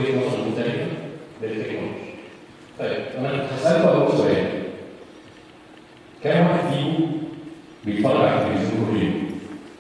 وجهه نظر مختلفه للتكنولوجيا. طيب انا هسالكم اول سؤال كم واحد فيكم بيتفرج على التلفزيون كل يوم؟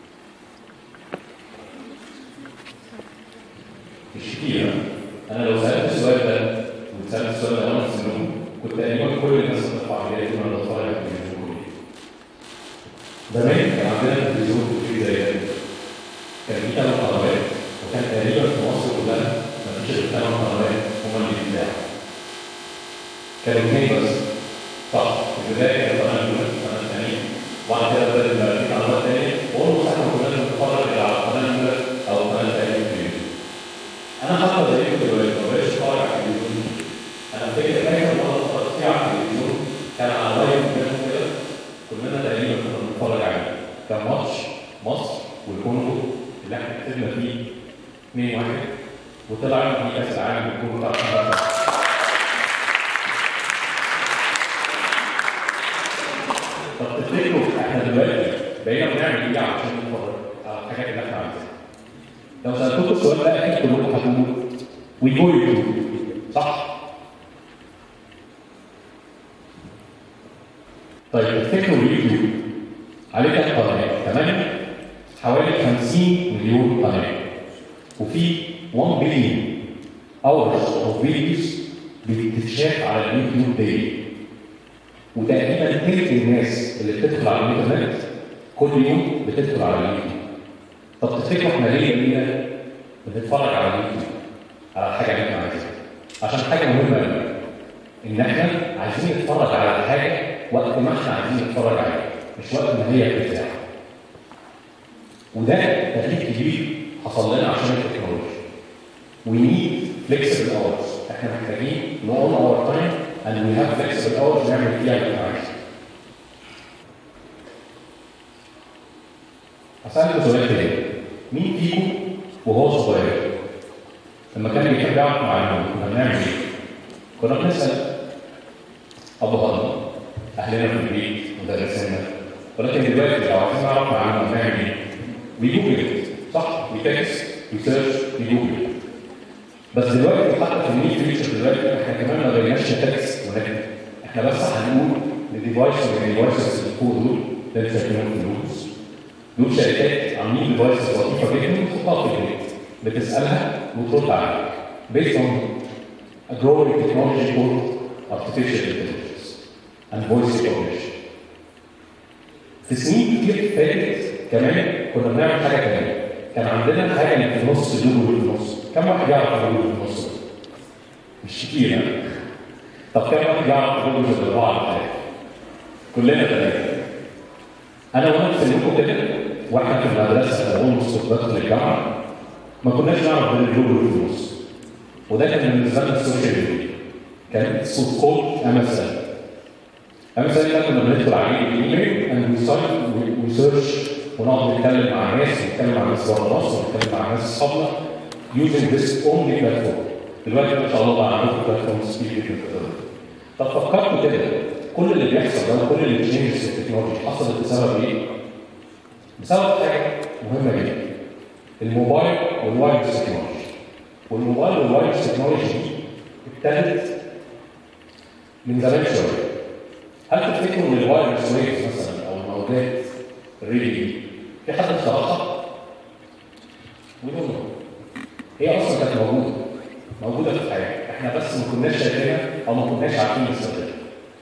مش كتير انا لو سالت السؤال ده وسالت السؤال ده وانا في السنون كنت تقريبا كل الناس بترفع ايديها وانا بتفرج على التلفزيون كل يوم. زمان كان عندنا تلفزيون كتير زي ده كان في ثمان قنوات وكان تقريبا في مصر كلها ما فيش غير ثمان قنوات هما اللي بيتذاعوا. كانوا اثنين بس صح في البدايه كانت القناه الاولى القناه الثانيه وبعد كده بدات يبقى في قنوات ثانيه وقلنا احنا كنا بنتفرج على القناه الاولى او القناه الثانيه في اليوم. انا حتى زيكم دلوقتي ما بقتش اتفرج على التلفزيون انا فاكر اخر مره اتفرجت فيها على التلفزيون كان على لايف كده كلنا تقريبا كنا بنتفرج عليه كان ماتش مصر والكونغو اللي احنا كسبنا فيه 2 1 وطلعنا في كاس العالم الكونغو بتاع 2009. طب تفتكروا احنا دلوقتي بقينا بنعمل ايه عشان نتفرج على الحاجات اللي احنا عايزينها؟ لو سالتكم السؤال ده اكيد كلكم هتقولوا وي جو يوتيوب صح؟ طيب تفتكروا اليوتيوب عليه كام قناه؟ تمام؟ حوالي 50 مليون قناه وفي 1 بليون اورز اوف فيديوز بتتشاف على اليوتيوب دايلي وتقريبا تلت الناس اللي بتدخل على الانترنت كل يوم بتدخل على اليوتيوب طب تفتكروا احنا ليه بقينا بنتفرج على اليوتيوب على الحاجه اللي احنا عايزينها عشان حاجه مهمه قوي ان احنا عايزين نتفرج على الحاجه وقت ما احنا عايزين نتفرج عليها مش وقت ما هي بتتذاع وده تغيير كبير حصل لنا عشان التكنولوجيا We need flexible hours احنا محتاجين نقوم اور تايم and we have flexible hours نعمل فيها اللي احنا عايزينه هسألكوا سؤال تاني مين فيكم وهو صغير لما كان بيحب يقعد مع النوم كنا بنعمل ايه؟ كنا بنسأل أبهاتنا أهلنا في البيت مدرسينا ولكن دلوقتي لو عايزين نعرف معلومة بنعمل ايه؟ ويجوجل صح؟ ويتكس ويسيرش ويجوجل بس دلوقتي حتى في النيو فيوتشر دلوقتي احنا كمان ما بقيناش تكس ونكتب احنا بس هنقول لديفايس من الديفايسز اللي فوق دول ده اللي شايفينهم فلوس دول شركات عاملين ديفايسز لطيفه جدا وتحطها في البيت بتسالها وترد عليك based on a growing technology called artificial intelligence and voice recognition. في سنين كتير فاتت كمان كنا بنعمل حاجه كمان كان عندنا حاجه اللي في النص جوجل في النص كم واحد يعرف جوجل في النص؟ مش كتير ها؟ طب كم واحد يعرف جوجل في الاربعه كلنا ثلاثه انا وانا في سنكم كده واحنا في المدرسه اول مستقبلات للجامعه ما كناش نعرف غير الجوجل في النص وده كان بالنسبه لنا السوشيال ميديا كان سو كولد ام اس ان ام اس ان ده كنا بندخل عليه بالايميل اند وي ساين وي سيرش ونقعد نتكلم مع ناس ونتكلم مع ناس بره مصر ونتكلم مع ناس اصحابنا using this only platform دلوقتي ما شاء الله بقى عندكم بلاتفورمز كتير جدا طب فكرتوا كده كل اللي بيحصل ده وكل اللي بيتشينجز في التكنولوجي حصلت بسبب ايه؟ بسبب حاجه مهمه جدا الموبايل والوايرلس تكنولوجي والموبايل والوايرلس تكنولوجي دي ابتدت من زمان شويه هل تفتكروا ان الوايرلس ويفز مثلا او الموجات الريلي دي في حد اخترعها؟ ودون هي اصلا كانت موجوده موجوده في الحياه احنا بس ما كناش شايفينها او ما كناش عارفين نستخدمها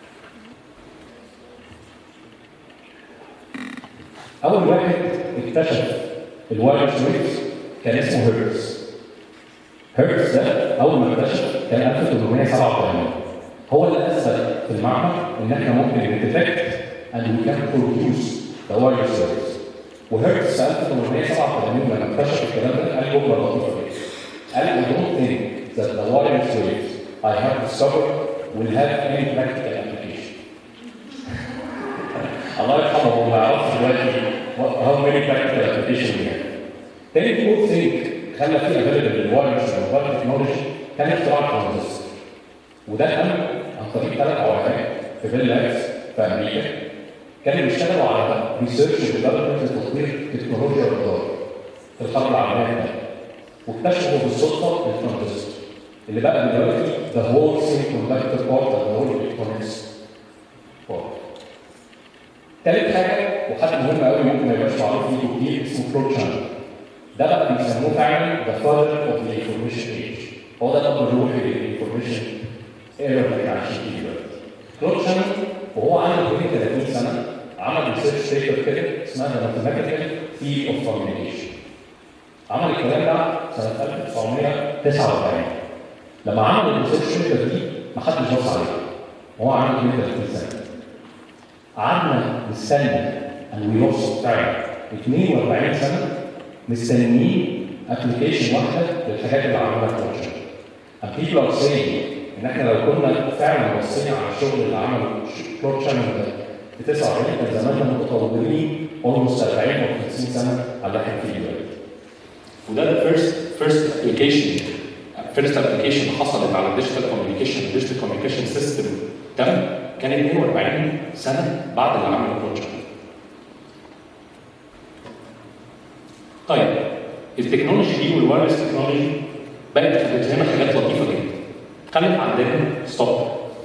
اول واحد اكتشف الوايرلس ويفز كان اسمه هيرتز هيرتز ده اول ما اكتشف كان 1887 هو اللي اثبت في المعمل ان احنا ممكن نتفكت and we can produce the wireless waves وهيرتز في 1887 لما اكتشف الكلام ده قال جمله لطيفه جدا قال I don't think that the wireless waves I have discovered will have any practical application الله يرحمه هو ما يعرفش دلوقتي how many practical application we have. تاني كود ثينك خلى فيه افيلبل للوايرلس والموبايل تكنولوجي كان اختراع الترانزستور وده قام عن طريق ثلاث علماء في بيل لابس في امريكا كانوا بيشتغلوا على ريسيرش وديفلوبمنت لتطوير تكنولوجيا الرادار في الحرب العالميه الثانيه واكتشفوا بالصدفه الترانزستور اللي بقى دلوقتي the whole semiconductor part of the whole electronics part. تالت حاجه وحد مهم قوي ممكن ما يبقاش معروف ليه كتير اسمه فلو شانل. ده بقى بيسموه فعلا the father of the information age. هو ده الاب الروحي للانفورميشن ايرا اللي احنا عايشين فيه دلوقتي. فلو شانل وهو عنده 32 سنه عمل ريسيرش بيبر كده اسمها The Mathematical Theory of Communication. عمل الكلام ده سنه 1949 لما عمل الريسيرش بيبر دي ما حدش بص عليها وهو عنده 32 سنه قعدنا نستنى الويروس بتاعي 42 سنه مستنيين ابلكيشن واحده للحاجات اللي عملها فلوتشن. And people are saying ان احنا لو كنا فعلا بصينا على الشغل اللي عمله فلوتشن ده في 49 كان زماننا متطورين almost 40 او 50 سنه على اللي احنا فيه دلوقتي. وده الفيرست فيرست ابلكيشن فيرست ابلكيشن حصلت على الديجيتال كوميونيكيشن الديجيتال كوميونيكيشن سيستم تم كان 42 سنه بعد اللي عمله بروجكت طيب التكنولوجي دي والوايرلس تكنولوجي بقت بتفهم حاجات لطيفه جدا خلت عندنا ستوب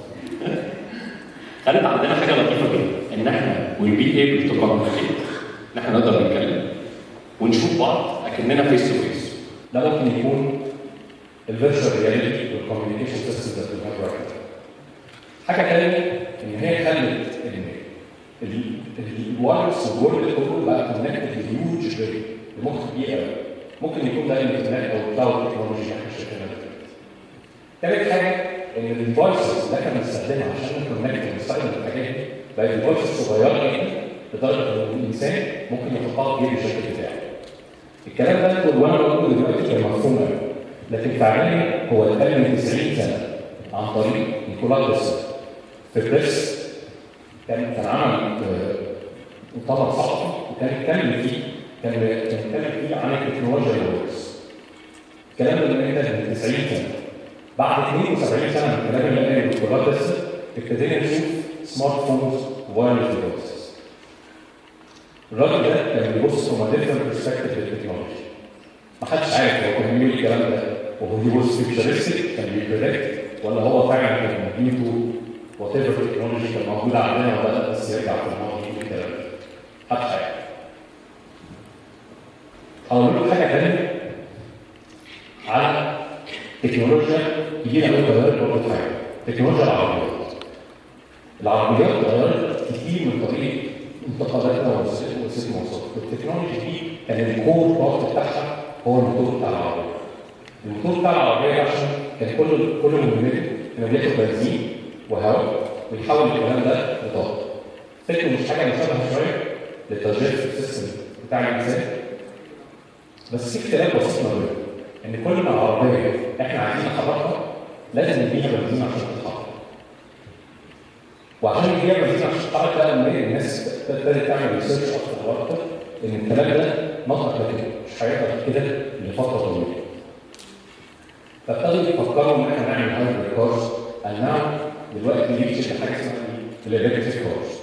خلت عندنا حاجه لطيفه جدا ان احنا وي بي ايبل تو كوميونيكيت ان احنا نقدر نتكلم ونشوف بعض اكننا فيس تو فيس ده ممكن يكون الفيرتشوال رياليتي والكوميونيكيشن سيستم ذات وي هاف رايت حاجه ثانيه ان هي خلت ان الوايرلس والورلد كله بقى كونكتد هيوج فيري المخ كبير قوي ممكن يكون ده الانترنت او الكلاود تكنولوجي اللي احنا شايفينها دلوقتي. ثالث حاجه ان الديفايسز اللي احنا بنستخدمها عشان نكونكت ونستخدم الحاجات دي بقت ديفايسز صغيره جدا لدرجه ان الانسان ممكن يحطها في جيب الشكل بتاعه. الكلام ده وانا بقوله دلوقتي كان مفهوم قوي لكن فعليا هو اتقل من 90 سنه عن طريق نيكولا تسلا في بريس كان كان عمل مؤتمر صحفي وكان اتكلم فيه كان كان اتكلم فيه عن التكنولوجيا الويرلس الكلام ده من من 90 سنه بعد 72 سنه من الكلام اللي قاله نيكولا تسلا ابتدينا نشوف سمارت فونز وايرلس ديفايسز الراجل ده كان بيبص from a different perspective للتكنولوجي ما حدش عارف هو كان بيقول الكلام ده وهو بيبص فيوتشرستيك كان بيبريدكت ولا هو فعلا كان مديته وات ايفر تكنولوجي كان موجود عندنا وبدا بس يرجع في الماضي يقول الكلام ده محدش عارف اقول لكم حاجه ثانيه على تكنولوجيا جديده قوي اتغيرت برضه في حاجه تكنولوجيا العربيات العربيات اتغيرت كتير من طريقه انتقالاتنا وسيستم مواصلات التكنولوجي دي كان الكور بارت بتاعها هو الموتور بتاع العربيه الموتور بتاع العربيه عشان كان كل كل مهمته انه بياخد بنزين وهواء ويحول الكلام ده لطاقه فكره مش حاجه مشابهه شويه للتشغيل في السيستم بتاع الانسان بس في اختلاف بسيط ما بينهم ان كل ما العربيه احنا عايزين نحركها لازم نديها بنزين عشان تتحرك وعشان نديها بنزين عشان تتحرك بقى الناس ابتدت تعمل ريسيرش اكتر واكتر ان الكلام ده نطق لكن مش هيفضل كده لفتره طويله فابتدوا يفكروا ان احنا نعمل هايبريد كارز النعم دلوقتي بيمشي حاجه اسمها الالكتريك كارز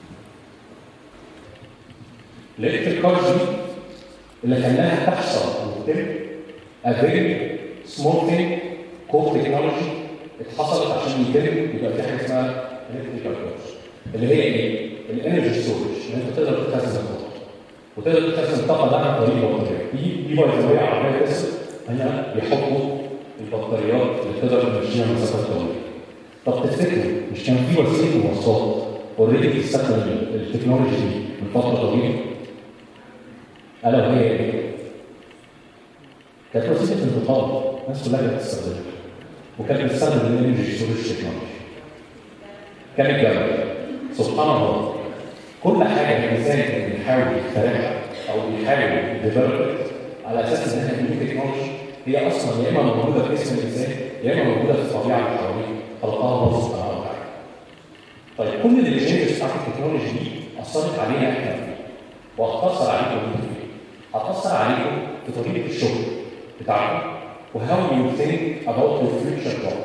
الالكتريك كارز دي اللي خلاها تحصل وتتم a very small thing core technology اتحصلت عشان يتم يبقى في حاجه اسمها الكتريك كارز اللي هي ايه؟ الانرجي ستورج ان انت تقدر تخزن الطاقه وتقدر تخزن الطاقه ده عن طريق البطاريات دي دي باي ذا عربيه بس هنا بيحطوا البطاريات اللي تقدر تمشيها مسافات طويله طب تفتكروا مش كان في وسيله مواصلات اوريدي بتستخدم التكنولوجي دي من فتره طويله؟ الا وهي ايه؟ كانت وسيله انتقال الناس كلها كانت بتستخدمها وكانت بتستخدم الانرجي ستورج تكنولوجي كان الجبل سبحان الله كل حاجه الانسان كان بيحاول يخترعها او بيحاول يديفلوب على اساس انها تكون تكنولوجي هي اصلا يا اما موجوده في جسم الانسان يا اما موجوده في الطبيعه اللي حواليه خلقها الله سبحانه وتعالى. طيب كل التشينجز بتاعت التكنولوجي دي اثرت علينا احنا وهتاثر عليكم انتوا فيه. هتاثر عليكم في طريقه الشغل بتاعكم وهاو يو ثينك اباوت يور فيوتشر جوب.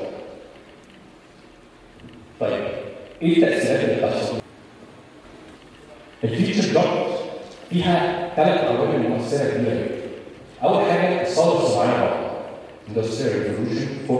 طيب ايه التاثيرات اللي بتحصل؟ الفيوتشر جوب فيها ثلاث عوامل مؤثره كبيره جدا. اول حاجه الثوره الصناعيه بره Industrial Revolution 4.0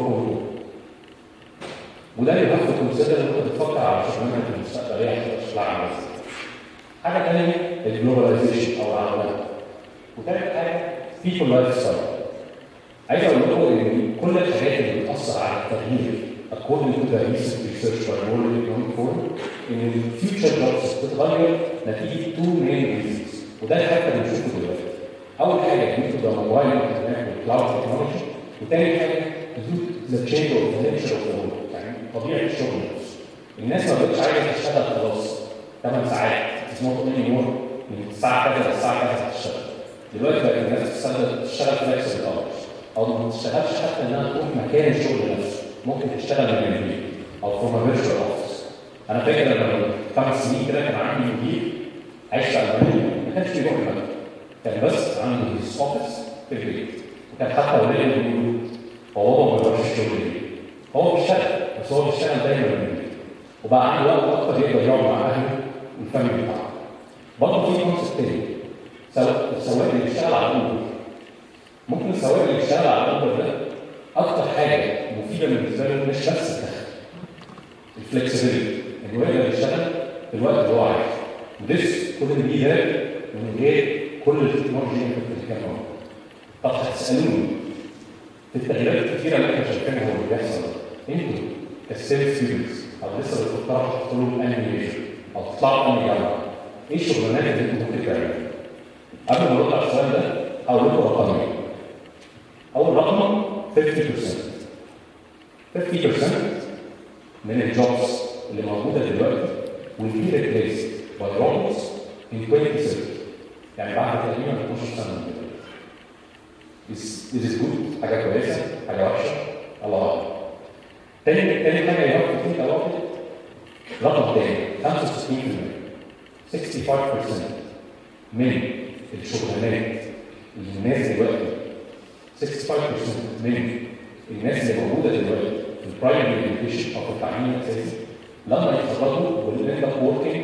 وده اللي باخد كونسيدر ان انت بتفكر على شغلانه في المستقبل ايه هتبقى شغلها عامل ازاي. حاجه ثانيه الجلوباليزيشن او العالميه. وثالث حاجه بيبول لايف ستايل. عايز اقول لكم ان كل الحاجات اللي بتاثر على التغيير according to the recent research by World Economic Forum ان الفيوتشر جوبز بتتغير نتيجه تو مين ريزونز وده اللي حتى بنشوفه دلوقتي. اول حاجه due to the mobile internet والكلاود تكنولوجي وثاني حاجه due to the change of the nature of the work يعني طبيعه الشغل نفسه. الناس ما بقتش عايزه تشتغل خلاص 8 ساعات it's not anymore من الساعه كذا للساعه كذا هتشتغل. دلوقتي بقت الناس بتشتغل تشتغل فلكسبل اورز او ما تشتغلش حتى انها تروح مكان الشغل نفسه ممكن تشتغل من البيت او فروم فيرتشوال اوفيس انا فاكر لما من خمس سنين كده كان عندي مدير عايش في المانيا ما كانش بيروح المكتب كان بس عنده هيز اوفيس في البيت وكان حتى ولاده بيقولوا هو بابا ما بيروحش الشغل ليه؟ هو بيشتغل بس هو بيشتغل دايما من البيت وبقى عنده وقت اكتر يقدر يقعد مع اهله والفاميلي بتاعه برضه في كونسيبت تاني سواء السواق اللي بيشتغل على الاوبر ممكن السواق اللي بيشتغل على الاوبر ده اكتر حاجه مفيده بالنسبه له مش بس الدخل الفلكسبيليتي انه يقدر يشتغل في الوقت اللي هو عايزه وديس كل دي ده من غير كل التكنولوجيا اللي كنت بتتكلم عنها طب هتسالوني في التغييرات الكتيره اللي احنا شايفينها واللي بيحصل انتوا كسيلز ستودنتس او لسه بتفكروا تدخلوا انيميشن او تطلعوا انهي جامعه ايه الشغلانات اللي انتوا ممكن تعملوها؟ قبل ما نرد على السؤال ده هقول لكم رقمين اول رقم 50% 50% من الجوبز اللي موجوده دلوقتي will be replaced by robots in 2030 يعني بعد تقريبا 12 سنه من دلوقتي Is this is good حاجه كويسه حاجه وحشه الله اعلم تاني تاني حاجه يا رب تكون واحد رقم تاني 65% 65% من الشغلانات اللي الناس دلوقتي 65% من الناس اللي موجوده دلوقتي في البرايمري اديوكيشن او في التعليم الاساسي لما يتخرجوا ويل اب وركينج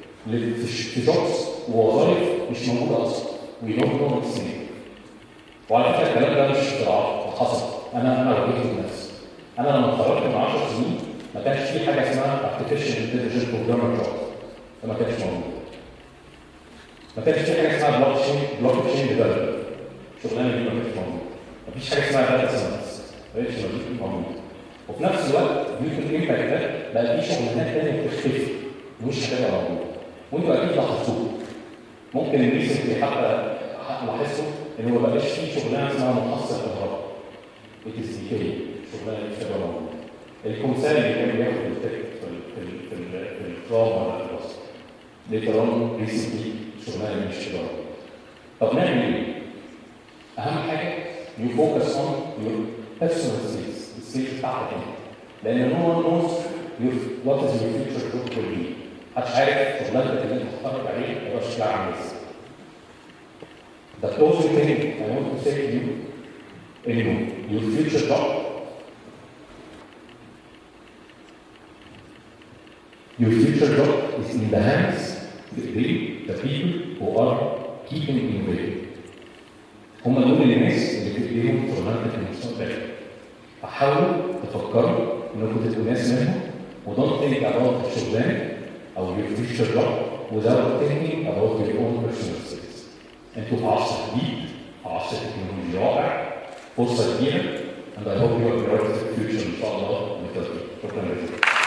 في جوبز ووظائف مش موجوده اصلا وي دونت نو واتس وعلى فكره الكلام ده مش اختراع حصل انا انا واجهته بنفسي انا لما اتخرجت من 10 سنين ما كانش في حاجه اسمها ارتفيشال انتليجنت بروجرامر جوب ده ما كانش موجود ما كانش في حاجه اسمها بلوك تشين بلوك تشين ديفلوبر الشغلانه دي ما كانتش موجوده ما فيش حاجه اسمها داتا ساينس ما كانتش موجوده وفي نفس الوقت ديوت الامباكت ده بقى في شغلانات ثانيه بتختفي ومش هتبقى موجوده وانتوا اكيد لاحظتوه ممكن الريسنتلي حتى لاحظتوا ان ما بقاش في شغلانه اسمها محصل كهرباء ات از دي شغلانه مش هتبقى موجوده الكمثال اللي كان بياخد التك في ال في ال في ال في الدراما ولا في الوسط ليتر اون ريسنتلي شغلانه مش هتبقى موجوده طب نعمل ايه؟ اهم حاجه يو فوكس اون يور بيرسونال سكيلز السكيلز بتاعتك انت لان نو ون نوز يور وات از يور فيوتشر جوب ويل بي محدش عارف شغلانتك اللي انت هتتخرج عليها هيبقى شكلها عامل ازاي The closing thing I want to say to you انه your future job your future job is in the hands of the the people who are keeping innovating هم دول الناس اللي في ايديهم شغلانتك المستقبليه فحاولوا تفكروا انكم تبقوا ناس منهم ودونت think about الشغلانه او your future job without thinking about your own personal skills انتوا في عصر جديد في عصر تكنولوجي رائع فرصه كبيره and I hope you have a bright future ان شاء الله بالتوفيق شكرا جزيلا